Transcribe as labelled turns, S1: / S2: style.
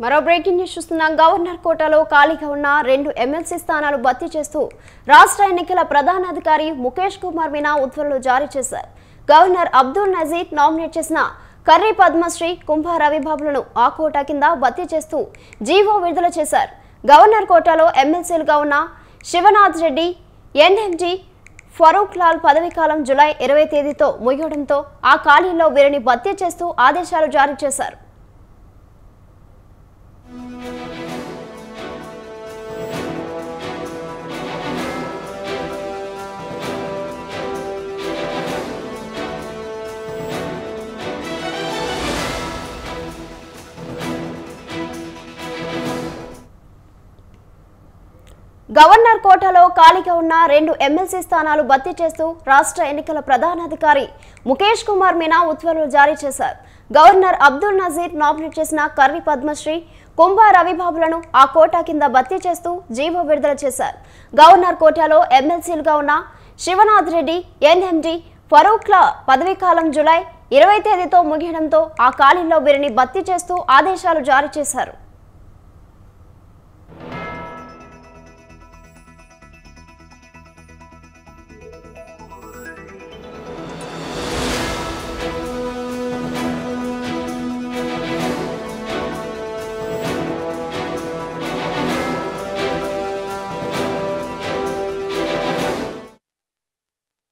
S1: మరో breaking news చూస్తున్నాం governor కోటాలో ఖాళీగా ఉన్న రెండు ఎమ్మెల్సీ స్థానాలు భర్తీ చేస్తూ రాష్ట్ర ఎన్నికల ప్రధానాధికారి ముఖేష్ కుమార్ మీనా ఉత్తర్వులు జారీ చేశారు గవర్నర్ అబ్దుల్ నజీర్ నామినేట్ చేసిన కర్రీ పద్మశ్రీ కుంభ రవిబాబులను ఆ కోటా కింద భర్తీ చేస్తూ జీవో విడుదల చేశారు గవర్నర్ కోటాలో ఎమ్మెల్సీలుగా ఉన్న శివనాథ్ రెడ్డి ఎన్ఎంజీ ఫరూక్ లాల్ పదవీకాలం జులై ఇరవై తేదీతో ముగియడంతో ఆ ఖాళీలో వీరిని భర్తీ చేస్తూ ఆదేశాలు జారీ చేశారు గవర్నర్ కోటాలో ఖాళీగా ఉన్న రెండు ఎమ్మెల్సీ స్థానాలు భర్తీ చేస్తూ రాష్ట్ర ఎన్నికల ప్రధానాధికారి ముఖేష్ కుమార్ మీనా ఉత్తర్వులు జారీ చేశారు గవర్నర్ అబ్దుల్ నజీర్ నామినేట్ చేసిన కర్రి పద్మశ్రీ కుంభ రవిబాబులను ఆ కోటా కింద భర్తీ చేస్తూ జీవో విడుదల చేశారు గవర్నర్ కోటాలో ఎమ్మెల్సీలుగా ఉన్న శివనాథ్ రెడ్డి ఎన్ఎండి ఫరూక్ల పదవీకాలం జులై ఇరవై తేదీతో ముగియడంతో ఆ ఖాళీలో వీరిని భర్తీ చేస్తూ ఆదేశాలు జారీ చేశారు